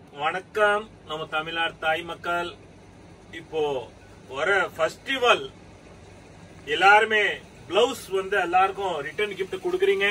வணக்கம் நம்ம தமிழ்நாடு தாய் மக்கள் இப்போ வர ஃபெஸ்டிவல் எல்லாருமே பிளவுஸ் வந்து எல்லாருக்கும் ரிட்டர்ன் கிஃப்ட் கொடுக்குறீங்க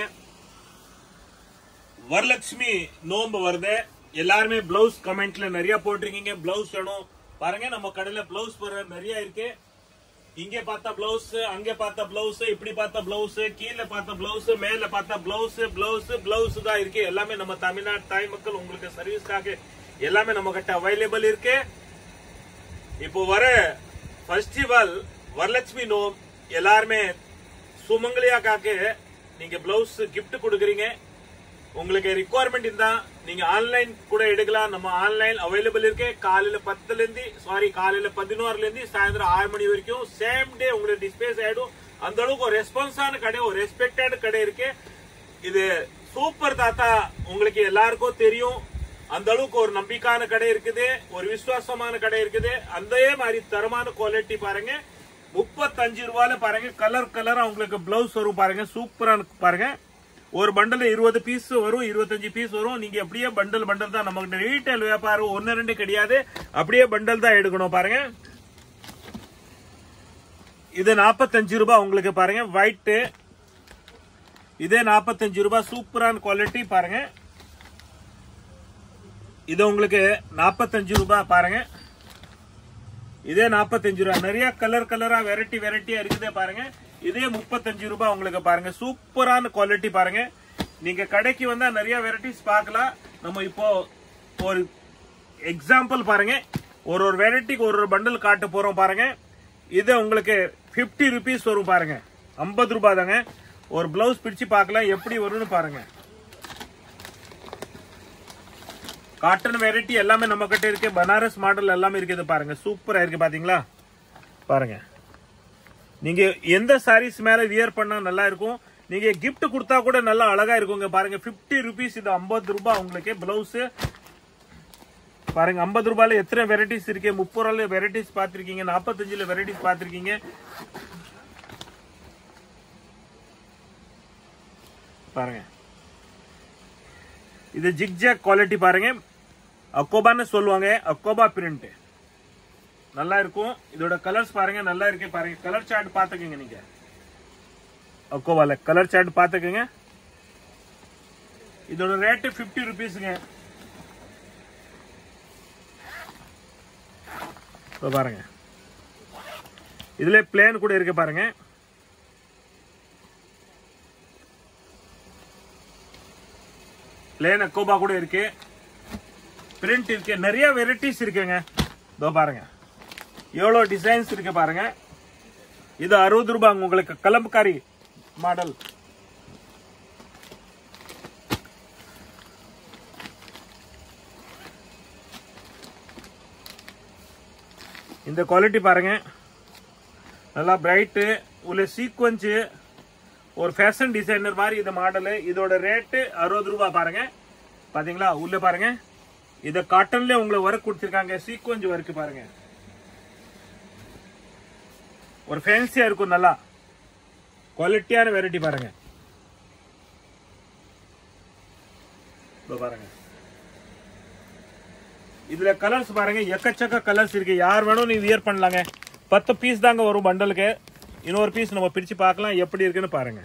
வரலட்சுமி நோம்பு வருது எல்லாருமே பிளவுஸ் கமெண்ட்ல நிறைய போட்டிருக்கீங்க பிளவுஸ் வேணும் பாருங்க நம்ம கடையில பிளவுஸ் வர நிறைய இருக்கு இங்க பார்த்த பிளவுஸ் அங்க பார்த்த பிளவுஸ் இப்படி பார்த்த பிளவுஸ் கீழே பார்த்த பிளவுஸ் மேல பார்த்த பிளவுஸ் பிளவுஸ் பிளவுஸ் தான் இருக்கு எல்லாமே நம்ம தமிழ்நாடு தாய் மக்கள் உங்களுக்கு சர்வீஸ்க்காக எல்லாமே நம்ம கிட்ட அவைலபிள் இருக்கு இப்போ வர ஃபெஸ்டிவல் வரலட்சுமி நோம் எல்லாருமே சுமங்கலியாக்காக்கு நீங்க பிளவுஸ் கிஃப்ட் கொடுக்குறீங்க உங்களுக்கு ரிக்குவயர்மெண்ட் இருந்தா நீங்க ஆன்லைன் கூட எடுக்கலாம் நம்ம ஆன்லைன் அவைலபிள் இருக்கு காலையில பத்துல இருந்து சாரி காலையில பதினோருல இருந்து சாயந்தரம் ஆறு மணி வரைக்கும் சேம் டே உங்களுக்கு டிஸ்பேஸ் ஆயிடும் அந்த அளவுக்கு ஒரு ரெஸ்பான்ஸான கடை ஒரு ரெஸ்பெக்டட் கடை இருக்கு இது சூப்பர் தாத்தா உங்களுக்கு எல்லாருக்கும் தெரியும் அந்த அளவுக்கு ஒரு நம்பிக்கையான கடை இருக்குது ஒரு விசுவாசமான கடை இருக்குது அதே மாதிரி தரமான குவாலிட்டி பாருங்க முப்பத்தஞ்சு ரூபாயில பாருங்க கலர் கலரா உங்களுக்கு பிளவுஸ் வரும் பாருங்க சூப்பரா பாருங்க ஒரு பண்டல் இருபது பீஸ் வரும் இருபத்தஞ்சு பீஸ் வரும் நீங்க அப்படியே பண்டல் பண்டல் தான் நமக்கு ரீட்டைல் வியாபாரம் ஒன்னு ரெண்டு கிடையாது அப்படியே பண்டல் தான் எடுக்கணும் பாருங்க இது நாற்பத்தஞ்சு ரூபாய் உங்களுக்கு பாருங்க ஒயிட் இதே நாற்பத்தஞ்சு ரூபாய் சூப்பரான குவாலிட்டி பாருங்க இது உங்களுக்கு நாற்பத்தஞ்சு ரூபாய் பாருங்க இதே நாற்பத்தஞ்சு ரூபாய் நிறைய கலர் கலரா வெரைட்டி வெரைட்டியா இருக்குது பாருங்க இதே முப்பத்தஞ்சு ரூபாய் உங்களுக்கு பாருங்க சூப்பரான குவாலிட்டி பாருங்க நீங்க கடைக்கு வந்தா நிறைய வெரைட்டிஸ் பார்க்கலாம் நம்ம இப்போ ஒரு எக்ஸாம்பிள் பாருங்க ஒரு ஒரு வெரைட்டிக்கு ஒரு ஒரு பண்டில் காட்ட போறோம் பாருங்க இது உங்களுக்கு 50 ருபீஸ் வரும் பாருங்க 50 ரூபாய் தாங்க ஒரு பிளவுஸ் பிடிச்சு பார்க்கலாம் எப்படி வரும்னு பாருங்க காட்டன் வெரைட்டி எல்லாமே நம்ம கிட்ட இருக்கு பனாரஸ் மாடல் எல்லாமே இருக்குது பாருங்க சூப்பரா இருக்கு பாத்தீங்களா பாருங்க நீங்க எந்த சாரீஸ் மேல வியர் பண்ணா நல்லா இருக்கும் நீங்க gift கொடுத்தா கூட நல்லா அழகா இருக்குங்க பாருங்க 50 ருபீஸ் இது 50 ரூபாய் உங்களுக்கு பிளவுஸ் பாருங்க 50 ரூபாயில எத்தனை வெரைட்டிஸ் இருக்கு முப்பது ரூபாயில வெரைட்டிஸ் பாத்திருக்கீங்க நாற்பத்தஞ்சுல வெரைட்டிஸ் பாத்திருக்கீங்க பாருங்க இது ஜிக்ஜாக் குவாலிட்டி பாருங்க அக்கோபான்னு சொல்லுவாங்க அக்கோபா பிரிண்ட் நல்லா இருக்கும் இதோட கலர்ஸ் பாருங்க நல்லா இருக்கு பாருங்க கலர் சார்ட் பாத்துக்கங்க நீங்க அக்கோபால கலர் சார்ட் பாத்துக்கங்க இதோட ரேட்டு 50 ருபீஸுங்க இதோ பாருங்க இதுல பிளேன் கூட இருக்கு பாருங்க பிளேன் அக்கோபா கூட இருக்கு பிரிண்ட் இருக்கு நிறைய வெரைட்டிஸ் இருக்குங்க இதோ பாருங்க எவ்வளவு டிசைன்ஸ் இருக்கு பாருங்க இது அறுபது ரூபாய் உங்களுக்கு கலம்புக்காரி மாடல் இந்த குவாலிட்டி பாருங்க நல்லா பிரைட்டு உள்ள சீக்வன்ஸ் ஒரு ஃபேஷன் டிசைனர் மாதிரி இந்த மாடலு இதோட ரேட்டு அறுபது ரூபாய் பாருங்க பாத்தீங்களா உள்ள பாருங்க இத காட்டன்ல உங்களுக்கு ஒர்க் கொடுத்திருக்காங்க சீக்வன்ஸ் ஒர்க் பாருங்க ஒரு ஃபேன்சியா இருக்கும் நல்லா குவாலிட்டியான வெரைட்டி பாருங்க இதோ பாருங்க இதுல கலர்ஸ் பாருங்க எக்கச்சக்க கலர்ஸ் இருக்கு யார் வேணும் நீ வியர் பண்ணலாங்க பத்து பீஸ் தாங்க வரும் பண்டலுக்கு இன்னொரு பீஸ் நம்ம பிரிச்சு பார்க்கலாம் எப்படி இருக்குன்னு பாருங்க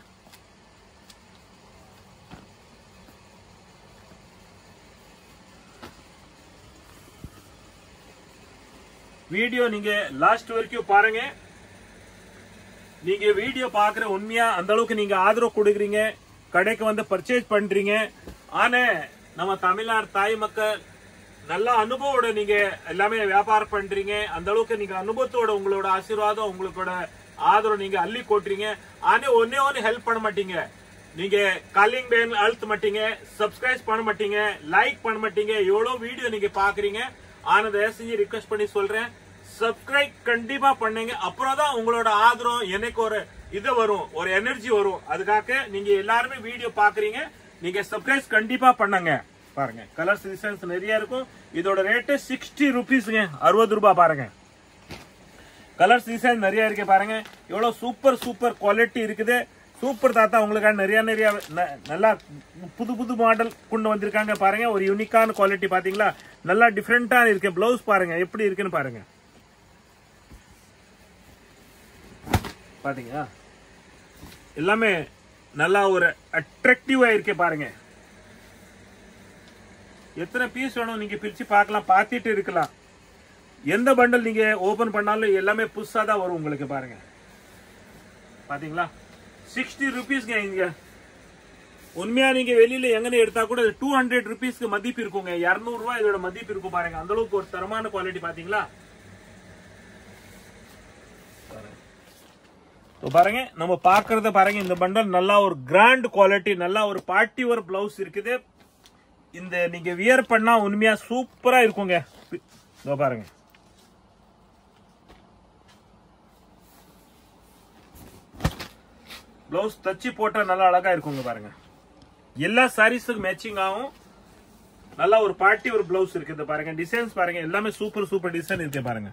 வீடியோ நீங்க லாஸ்ட் வரைக்கும் பாருங்க நீங்க வீடியோ பாக்குற உண்மையா அந்த அளவுக்கு நீங்க ஆதரவு கொடுக்குறீங்க கடைக்கு வந்து பர்ச்சேஸ் பண்றீங்க ஆனா நம்ம தமிழ்நாடு தாய் மக்கள் நல்ல அனுபவோட நீங்க எல்லாமே வியாபாரம் பண்றீங்க அந்த அளவுக்கு நீங்க அனுபவத்தோட உங்களோட ஆசீர்வாதம் உங்களோட ஆதரவு நீங்க அள்ளி கொட்டுறீங்க ஆனா ஒன்னே ஒன்னு ஹெல்ப் பண்ண மாட்டீங்க நீங்க காலிங் பேன் அழுத்த மாட்டீங்க சப்ஸ்கிரைப் பண்ண மாட்டீங்க லைக் பண்ண மாட்டீங்க எவ்வளவு வீடியோ நீங்க பாக்குறீங்க ஆனா தயவு செஞ்சு ரிக்வெஸ்ட் பண்ணி சொல்றேன் சப்ஸ்கிரைப் கண்டிப்பா பண்ணுங்க அப்புறம் தான் உங்களோட ஆதரவு எனக்கு ஒரு இது வரும் ஒரு எனர்ஜி வரும் அதுக்காக நீங்க எல்லாருமே வீடியோ பாக்குறீங்க நீங்க சப்ஸ்கிரைப் கண்டிப்பா பண்ணுங்க பாருங்க கலர்ஸ் டிசைன்ஸ் நிறைய இருக்கும் இதோட ரேட்டு சிக்ஸ்டி ருபீஸ்ங்க அறுபது ரூபாய் பாருங்க கலர்ஸ் டிசைன் நிறைய இருக்கு பாருங்க எவ்வளவு சூப்பர் சூப்பர் குவாலிட்டி இருக்குது சூப்பர் தாத்தா உங்களுக்காக நிறைய நிறைய ந- நல்லா புது புது மாடல் கொண்டு வந்திருக்காங்க பாருங்க ஒரு யூனிக்கான குவாலிட்டி பாத்தீங்களா நல்லா டிஃப்ரெண்டா இருக்கு பிளவுஸ் பாருங்க எப்படி இருக்குன்னு பாருங்க பாத்தீங்களா எல்லாமே நல்லா ஒரு அட்ராக்டிவா இருக்கு பாருங்க எத்தனை பீஸ் வேணும் நீங்க பிரிச்சு பார்க்கலாம் பார்த்துட்டு இருக்கலாம் எந்த பண்டல் நீங்க ஓபன் பண்ணாலும் எல்லாமே புதுசா தான் வரும் உங்களுக்கு பாருங்க பாத்தீங்களா சிக்ஸ்டி ருபீஸ்ங்க இங்க உண்மையா நீங்க வெளியில எங்கன்னு எடுத்தா கூட டூ ஹண்ட்ரட் ருபீஸ்க்கு மதிப்பு இருக்குங்க இருநூறு ரூபாய் இதோட மதிப்பு இருக்கும் பாருங்க அந்த அளவுக்கு ஒரு தரமான குவாலிட்டி பாத்தீங்களா இப்போ பாருங்க நம்ம பார்க்கறத பாருங்க இந்த பண்டல் நல்லா ஒரு கிராண்ட் குவாலிட்டி நல்லா ஒரு பார்ட்டி ஒரு பிளவுஸ் இருக்குது இந்த நீங்க வியர் பண்ணா உண்மையா சூப்பரா இருக்குங்க இதோ பாருங்க பிளவுஸ் தச்சு போட்டா நல்லா அழகா இருக்குங்க பாருங்க எல்லா சாரீஸுக்கு மேட்சிங் ஆகும் நல்லா ஒரு பார்ட்டி ஒரு பிளவுஸ் இருக்குது பாருங்க டிசைன்ஸ் பாருங்க எல்லாமே சூப்பர் சூப்பர் டிசைன் இருக்கு பாருங்க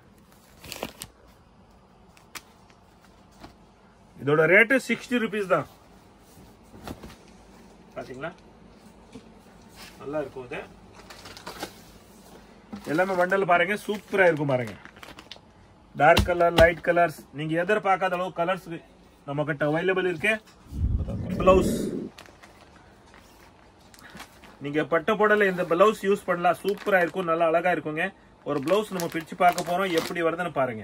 இதோட ரேட்டு சிக்ஸ்டி ருபீஸ் தான் பாத்தீங்களா நல்லா இருக்கும் இது எல்லாமே பண்டல் பாருங்க சூப்பரா இருக்கும் பாருங்க டார்க் கலர் லைட் கலர்ஸ் நீங்க எதிர்பார்க்காத அளவு கலர்ஸ் நம்ம கிட்ட அவைலபிள் இருக்கு பிளவுஸ் நீங்க பட்ட போடல இந்த பிளவுஸ் யூஸ் பண்ணலாம் சூப்பரா இருக்கும் நல்லா அழகா இருக்குங்க ஒரு பிளவுஸ் நம்ம பிரிச்சு பார்க்க போறோம் எப்படி வருதுன்னு பாருங்க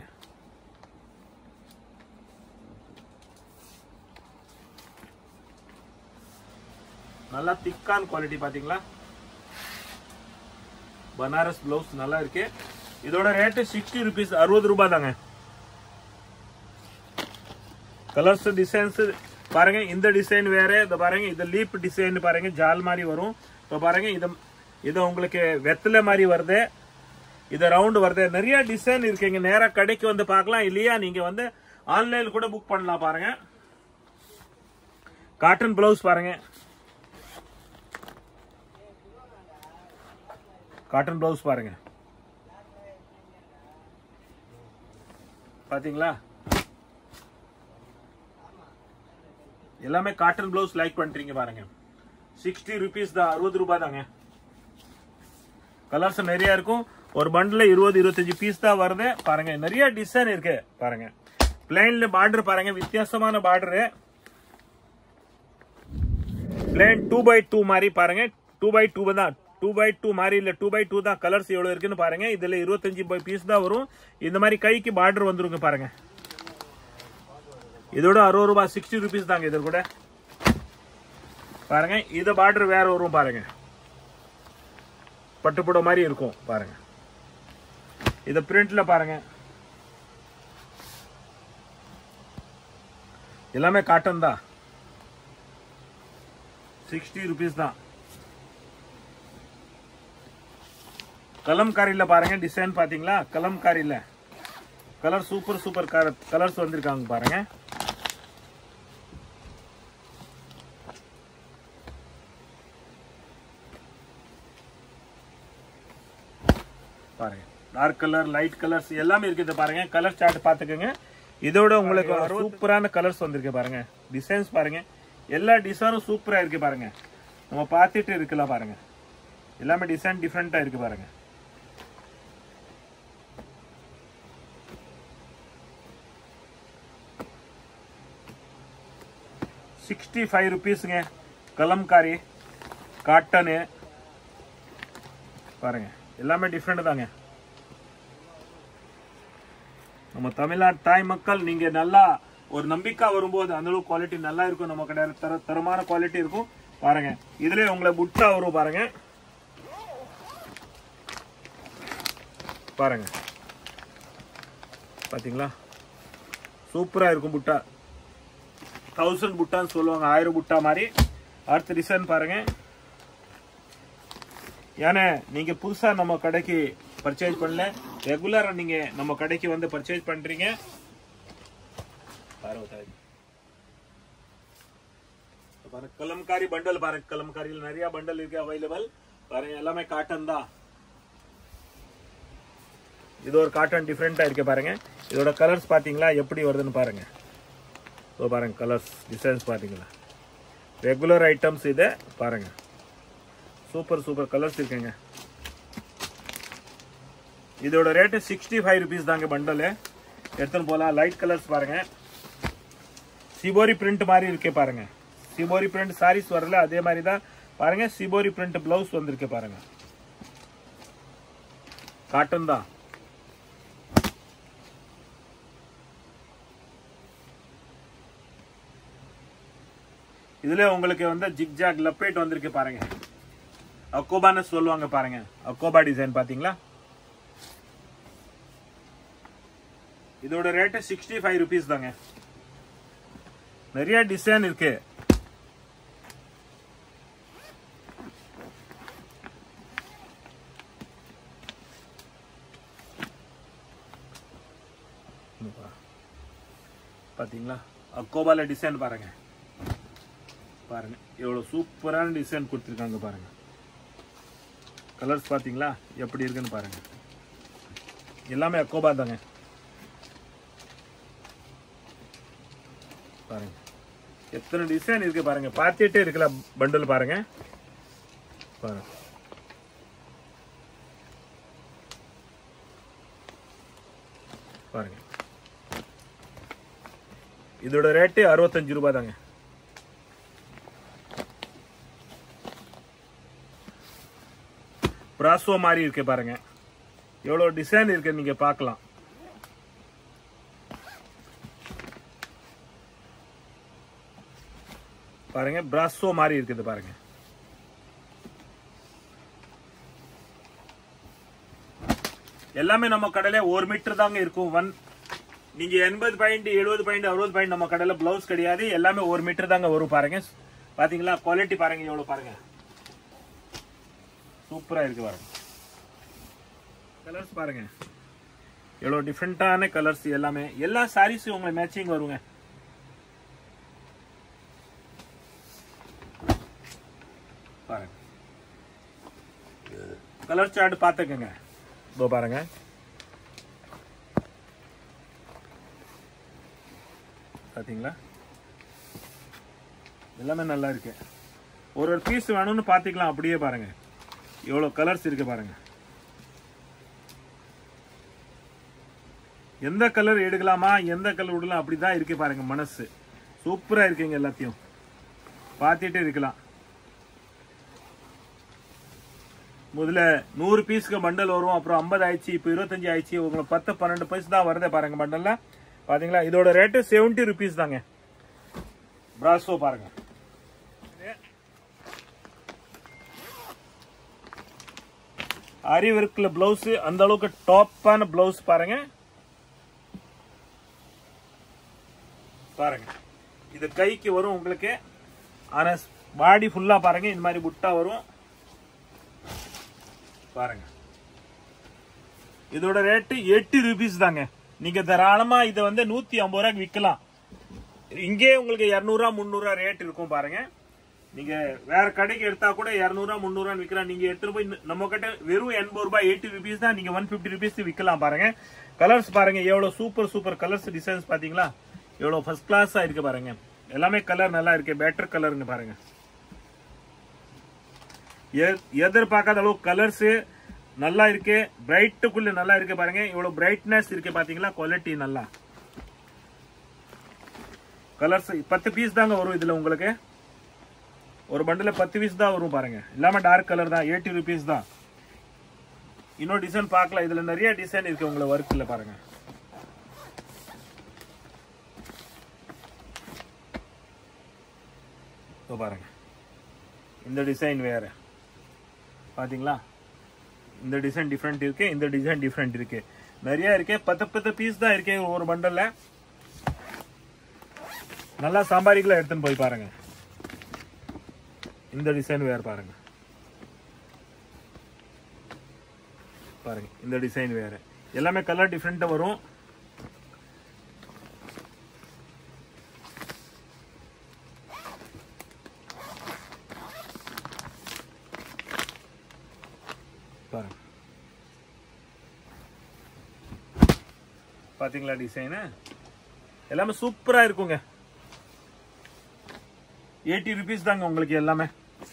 நல்லா திக்கான குவாலிட்டி பாத்தீங்களா பனாரஸ் பிளவுஸ் நல்லா இருக்கு இதோட ரேட்டு சிக்ஸ்டி ருபீஸ் அறுபது ரூபாய் தாங்க கலர்ஸ் டிசைன்ஸ் பாருங்க இந்த டிசைன் வேற இந்த பாருங்க இது லீப் டிசைன் பாருங்க ஜால் மாதிரி வரும் இப்போ பாருங்க இது இது உங்களுக்கு வெத்தலை மாதிரி வருது இது ரவுண்ட் வருது நிறைய டிசைன் இருக்குங்க நேரா கடைக்கு வந்து பார்க்கலாம் இல்லையா நீங்க வந்து ஆன்லைன் கூட புக் பண்ணலாம் பாருங்க காட்டன் பிளவுஸ் பாருங்க காட்டன் பிளவுஸ் பாருங்க பாத்தீங்களா எல்லாமே காட்டன் பிளவுஸ் லைக் பண்றீங்க பாருங்க சிக்ஸ்டி ருபீஸ் தான் அறுபது ரூபாய் தாங்க கலர்ஸ் நிறைய இருக்கும் ஒரு பண்டில் இருபது இருபத்தஞ்சு பீஸ் தான் வருது பாருங்க நிறைய டிசைன் இருக்கு பாருங்க பிளைன்ல பார்டர் பாருங்க வித்தியாசமான border plain two by two மாதிரி பாருங்க டூ பை டூ தான் டூ பை டூ மாதிரி இல்ல டூ பை டூ தான் கலர்ஸ் எவ்வளவு இருக்குன்னு பாருங்க இதுல இருபத்தஞ்சு பீஸ் தான் வரும் இந்த மாதிரி கைக்கு பார்டர் வந்துருங்க பாருங்க இதோட அறுபது ரூபாய் சிக்ஸ்டி ருபீஸ் தாங்க இது கூட பாருங்க இது பார்டர் வேற வரும் பாருங்க பட்டுப்புட மாதிரி இருக்கும் பாருங்க இத பிரிண்ட்ல பாருங்க எல்லாமே காட்டன் தான் சிக்ஸ்டி ருபீஸ் தான் கலம்காரியில பாருங்க டிசைன் பாத்தீங்களா கலம்காரியில கலர் சூப்பர் சூப்பர் கலர்ஸ் வந்திருக்காங்க பாருங்க பாருங்க டார்க் கலர் லைட் கலர்ஸ் எல்லாமே இருக்குது பாருங்க கலர் சார்ட் பாத்துக்கோங்க இதோட உங்களுக்கு ஒரு சூப்பரான கலர்ஸ் வந்திருக்கு பாருங்க டிசைன்ஸ் பாருங்க எல்லா டிசைனும் சூப்பரா இருக்கு பாருங்க நம்ம பார்த்துட்டு இருக்கலாம் பாருங்க எல்லாமே டிசைன் டிஃப்ரெண்டா இருக்கு பாருங்க சிக்ஸ்டி ஃபைவ் ருபீஸுங்க கலம்காரி காட்டனு பாருங்க எல்லாமே டிஃப்ரெண்ட் தாங்க நம்ம தமிழ்நாடு தாய் மக்கள் நீங்க நல்லா ஒரு நம்பிக்கை வரும்போது அந்த அளவுக்கு குவாலிட்டி நல்லா இருக்கும் நம்ம கடை தர தரமான குவாலிட்டி இருக்கும் பாருங்க இதுல உங்களை புட்டா வரும் பாருங்க பாருங்க பாத்தீங்களா சூப்பரா இருக்கும் புட்டா தௌசண்ட் புட்டான்னு சொல்லுவாங்க ஆயிரம் புட்டா மாதிரி அடுத்த டிசைன் பாருங்க ஏன்னா நீங்க புதுசா நம்ம கடைக்கு பர்ச்சேஸ் பண்ணல ரெகுலரா நீங்க நம்ம கடைக்கு வந்து பர்ச்சேஸ் பண்றீங்க பாருங்க தாய். பாருங்க கலம்காரி பண்டல் பாருங்க கலம்காரியில் நிறைய பண்டல் இருக்கு அவைலபிள் பாருங்க எல்லாமே காட்டன் தான் இது ஒரு காட்டன் டிஃப்ரெண்டா இருக்கு பாருங்க இதோட கலர்ஸ் பாத்தீங்களா எப்படி வருதுன்னு பாருங்க ஸோ பாருங்க கலர்ஸ் டிசைன்ஸ் பார்த்தீங்களா ரெகுலர் ஐட்டம்ஸ் இது பாருங்க சூப்பர் சூப்பர் கலர்ஸ் இருக்குங்க இதோட ரேட்டு சிக்ஸ்டி ஃபைவ் ருபீஸ் தாங்க பண்டலு எடுத்துன்னு போகலாம் லைட் கலர்ஸ் பாருங்க சிபோரி பிரிண்ட் மாதிரி இருக்கே பாருங்க சிபோரி பிரிண்ட் சாரீஸ் வரல அதே மாதிரி தான் பாருங்க சிபோரி பிரிண்ட் பிளவுஸ் வந்திருக்கு பாருங்க காட்டன் தான் இதுல உங்களுக்கு வந்து ஜிக் ஜாக் லப்பேட் வந்திருக்கு பாருங்க அக்கோபான்னு சொல்லுவாங்க பாருங்க அக்கோபா டிசைன் பாத்தீங்களா இதோட ரேட்டு சிக்ஸ்டி ஃபைவ் ருபீஸ் தாங்க நிறைய டிசைன் இருக்கு பாத்தீங்களா அக்கோபால டிசைன் பாருங்க பாருங்க எவ்வளவு சூப்பரான டிசைன் கொடுத்துருக்காங்க பாருங்க கலர்ஸ் பாத்தீங்களா எப்படி இருக்குன்னு பாருங்க எல்லாமே அக்கோபா தாங்க பாருங்க எத்தனை டிசைன் இருக்கு பாருங்க பார்த்துட்டே இருக்கல பண்டில் பாருங்க பாருங்க பாருங்க இதோட ரேட்டு அறுபத்தஞ்சு ரூபாய் தாங்க பிராசோ மாதிரி இருக்கு பாருங்க எவ்வளவு டிசைன் இருக்கு நீங்க பார்க்கலாம் பாருங்க பிராசோ மாதிரி இருக்குது பாருங்க எல்லாமே நம்ம கடையில ஒரு மீட்டர் தாங்க இருக்கும் ஒன் நீங்க எண்பது பாயிண்ட் எழுபது பாயிண்ட் அறுபது பாயிண்ட் நம்ம கடையில பிளவுஸ் கிடையாது எல்லாமே ஒரு மீட்டர் தாங்க வரும் பாருங்க பாத்தீங்களா குவாலிட்டி பாருங்க எவ்வளவு பாருங்க சூப்பரா இருக்கு பாருங்க கலர்ஸ் பாருங்க எவ்வளவு டிஃப்ரெண்டான கலர்ஸ் எல்லாமே எல்லா சாரீஸும் உங்களுக்கு மேட்சிங் வருங்க பாருங்க கலர் சார்ட் பார்த்துக்கங்க இதோ பாருங்க பாத்தீங்களா எல்லாமே நல்லா இருக்கு ஒரு ஒரு பீஸ் வேணும்னு பார்த்துக்கலாம் அப்படியே பாருங்க எவ்வளோ கலர்ஸ் இருக்கு பாருங்க எந்த கலர் எடுக்கலாமா எந்த கலர் விடலாம் அப்படிதான் இருக்கு பாருங்க மனசு சூப்பரா இருக்குங்க எல்லாத்தையும் பார்த்துட்டே இருக்கலாம் முதல்ல நூறு பீஸ்க்கு பண்டல் வரும் அப்புறம் ஐம்பது ஆயிடுச்சு இப்போ இருபத்தஞ்சு ஆயிடுச்சு உங்களுக்கு பத்து பன்னெண்டு பீஸ் தான் வருது பாருங்க பண்டல்ல பாத்தீங்களா இதோட ரேட்டு செவன்டி ருபீஸ் தாங்க பிராசோ பாருங்க அரி ஒர்க்ல பிளவுஸ் அந்த அளவுக்கு டாப்பான பிளவுஸ் பாருங்க பாருங்க இது கைக்கு வரும் உங்களுக்கு ஆனா பாடி ஃபுல்லா பாருங்க இந்த மாதிரி புட்டா வரும் பாருங்க இதோட ரேட்டு எட்டு ருபீஸ் தாங்க நீங்க தாராளமா இதை வந்து நூத்தி ஐம்பது ரூபாய்க்கு விற்கலாம் இங்கே உங்களுக்கு இரநூறுவா முந்நூறுவா ரேட் இருக்கும் பாருங்க நீங்க வேற கடைக்கு எடுத்தா கூட இரநூறுவா முந்நூறுவா விற்கலாம் நீங்க எடுத்துட்டு போய் நம்ம கிட்ட வெறும் எண்பது ரூபாய் எயிட்டி ருபீஸ் தான் நீங்க ஒன் பிப்டி ருபீஸ் விற்கலாம் பாருங்க கலர்ஸ் பாருங்க எவ்வளவு சூப்பர் சூப்பர் கலர்ஸ் டிசைன்ஸ் பாத்தீங்களா எவ்வளவு ஃபர்ஸ்ட் கிளாஸா இருக்கு பாருங்க எல்லாமே கலர் நல்லா இருக்கு பெட்டர் கலருங்க பாருங்க எ- எதிர்பார்க்காத அளவு கலர்ஸ் நல்லா இருக்கு பிரைட்டுக்குள்ள நல்லா இருக்கு பாருங்க இவ்வளவு பிரைட்னஸ் இருக்கு பாத்தீங்களா குவாலிட்டி நல்லா கலர்ஸ் பத்து பீஸ் தாங்க வரும் இதுல உங்களுக்கு ஒரு பண்டில பத்து பீஸ் தான் வரும் பாருங்க எல்லாமே டார்க் கலர் தான் எயிட்டி ருபீஸ் தான் இன்னொரு டிசைன் பார்க்கலாம் இதுல நிறைய டிசைன் இருக்கு உங்களை ஒர்க்ல பாருங்க இதோ பாருங்க இந்த டிசைன் வேற பாத்தீங்களா இந்த டிசைன் டிஃப்ரெண்ட் இருக்கு இந்த டிசைன் டிஃப்ரெண்ட் இருக்கு நிறைய இருக்கு பத்து பத்து பீஸ் தான் இருக்கு ஒரு பண்டல்ல நல்லா சாம்பாரிக்குள்ள எடுத்துன்னு போய் பாருங்க இந்த டிசைன் வேற பாருங்க பாருங்க இந்த டிசைன் வேற எல்லாமே கலர் டிஃப்ரெண்டா வரும் பாருங்க பாத்தீங்களா டிசைனு எல்லாமே சூப்பரா இருக்குங்க எயிட்டி ருபீஸ் தாங்க உங்களுக்கு எல்லாமே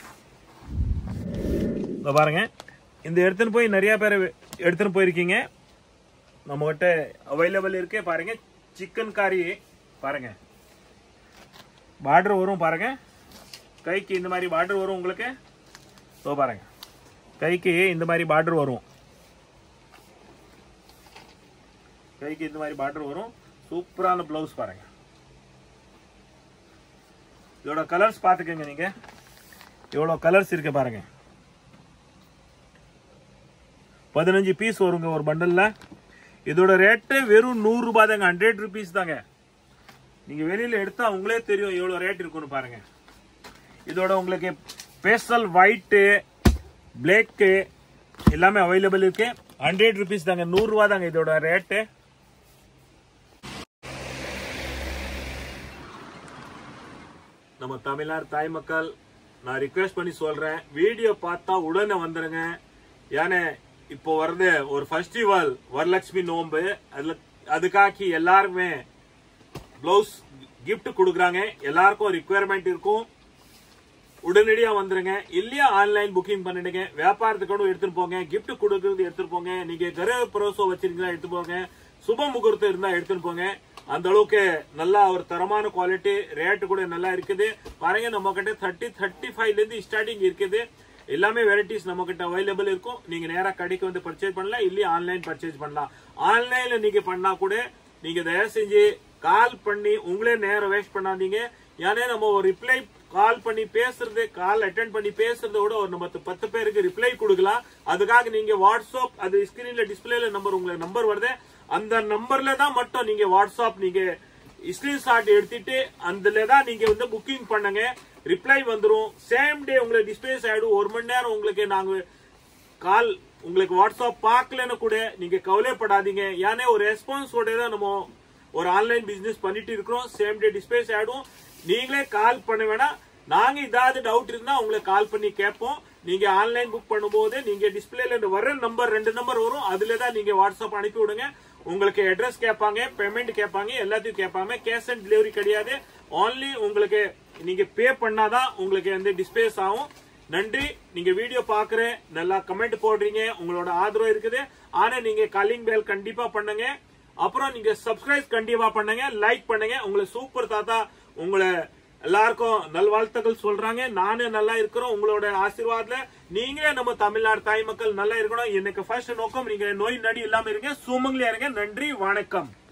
இந்த பாருங்க இந்த எடுத்துன்னு போய் நிறைய பேர் எடுத்துன்னு போயிருக்கீங்க நம்ம கிட்ட அவைலபிள் இருக்கே பாருங்க சிக்கன் காரி பாருங்க பார்டர் வரும் பாருங்க கைக்கு இந்த மாதிரி பார்டர் வரும் உங்களுக்கு இதோ பாருங்க கைக்கு இந்த மாதிரி பார்டர் வரும் கைக்கு இந்த மாதிரி பார்டர் வரும் சூப்பரான பிளவுஸ் பாருங்க இதோட கலர்ஸ் பார்த்துக்கோங்க நீங்க எவ்வளோ கலர்ஸ் இருக்கு பாருங்க பதினஞ்சு பீஸ் வருங்க ஒரு பண்டல்ல இதோட ரேட்டு வெறும் நூறு ரூபாய் தாங்க ஹண்ட்ரட் ருபீஸ் தாங்க நீங்க வெளியில எடுத்தா உங்களே தெரியும் எவ்வளவு ரேட் இருக்குன்னு பாருங்க இதோட உங்களுக்கு பேஸ்டல் ஒயிட்டு பிளாக்கு எல்லாமே அவைலபிள் இருக்கு ஹண்ட்ரட் ருபீஸ் தாங்க நூறு ரூபா தாங்க இதோட ரேட்டு நம்ம தமிழ்நாடு தாய் மக்கள் நான் ரிக்வெஸ்ட் பண்ணி சொல்றேன் வீடியோ பார்த்தா உடனே வந்துருங்க ஏன்னா இப்போ வருது ஒரு ஃபெஸ்டிவல் வரலட்சுமி நோன்பு அதுல அதுக்காக எல்லாருமே பிளவுஸ் gift கொடுக்குறாங்க எல்லாருக்கும் ரிக்குவயர்மெண்ட் இருக்கும் உடனடியா வந்துருங்க இல்லையா ஆன்லைன் புக்கிங் பண்ணிடுங்க வியாபாரத்துக்கு கூட எடுத்துட்டு போங்க gift கொடுக்கறது எடுத்துட்டு போங்க நீங்க கர புரோசோ வச்சிருக்கீங்களா எடுத்து போங்க சுப முகூர்த்தம் இருந்தா எடுத்துட்டு போங்க அந்த அளவுக்கு நல்லா ஒரு தரமான குவாலிட்டி ரேட் கூட நல்லா இருக்குது பாருங்க நம்ம கிட்ட தேர்ட்டி தேர்ட்டி ஃபைவ்ல இருந்து ஸ்டார்டிங் இருக்குது எல்லாமே வெரைட்டிஸ் நம்ம கிட்ட அவைலபிள் இருக்கும் நீங்க நேரா கடைக்கு வந்து பர்ச்சேஸ் பண்ணலாம் இல்லையா ஆன்லைன் பர்ச்சேஸ் பண்ணலாம் ஆன்லைன்ல நீங்க பண்ணா கூட நீங்க தயவு செஞ்சு கால் பண்ணி உங்களே நேரம் வேஸ்ட் பண்ணாதீங்க ஏன்னா நம்ம ஒரு ரிப்ளை கால் பண்ணி பேசுறது கால் அட்டென்ட் பண்ணி பேசுறத விட ஒரு நம்ம பத்து பேருக்கு ரிப்ளை கொடுக்கலாம் அதுக்காக நீங்க வாட்ஸ்அப் அது ஸ்கிரீன்ல டிஸ்பிளேல நம்பர் உங்களுக்கு நம்பர் வருது அந்த நம்பர்ல தான் மட்டும் நீங்க வாட்ஸ்அப் நீங்க ஸ்கிரீன்ஷாட் எடுத்துட்டு அதுல தான் நீங்க வந்து புக்கிங் பண்ணுங்க ரிப்ளை வந்துரும் சேம் டே உங்களுக்கு டிஸ்பிளேஸ் ஆயிடும் ஒரு மணி நேரம் உங்களுக்கு நாங்க கால் உங்களுக்கு வாட்ஸ்அப் பார்க்கலன்னு கூட நீங்க கவலைப்படாதீங்க ஏன்னா ஒரு ரெஸ்பான்ஸோட தான் நம்ம ஒரு ஆன்லைன் பிசினஸ் பண்ணிட்டு இருக்கிறோம் சேம் டே டிஸ்பேஸ் ஆயிடும் நீங்களே கால் பண்ண வேணாம் நாங்க ஏதாவது டவுட் இருந்தா உங்களுக்கு கால் பண்ணி கேட்போம் நீங்க ஆன்லைன் புக் பண்ணும்போது நீங்க டிஸ்பிளேல இந்த வர நம்பர் ரெண்டு நம்பர் வரும் அதுல தான் நீங்க வாட்ஸ்அப் அனுப்பி விடுங்க உங்களுக்கு அட்ரஸ் கேட்பாங்க பேமெண்ட் கேட்பாங்க எல்லாத்தையும் கேட்பாங்க கேஷ் ஆன் டெலிவரி கிடையாது only உங்களுக்கு நீங்க பே பண்ணாதான் உங்களுக்கு வந்து டிஸ்பேஸ் ஆகும் நன்றி நீங்க வீடியோ பாக்குறேன் நல்லா கமெண்ட் போடுறீங்க உங்களோட ஆதரவு இருக்குது ஆனா நீங்க காலிங் பெல் கண்டிப்பா பண்ணுங்க அப்புறம் நீங்க சப்ஸ்கிரைப் கண்டிப்பா பண்ணுங்க லைக் பண்ணுங்க உங்களை சூப்பர் தாத்தா உங்களை எல்லாருக்கும் நல்வாழ்த்துக்கள் சொல்றாங்க நானும் நல்லா இருக்கிறோம் உங்களோட ஆசீர்வாதத்துல நீங்களே நம்ம தமிழ்நாடு தாய் மக்கள் நல்லா இருக்கணும் எனக்கு ஃபர்ஸ்ட் நோக்கம் நீங்க நோய் நடி இல்லாம இருங்க சுமங்கலியா இருங்க நன்றி வணக்கம்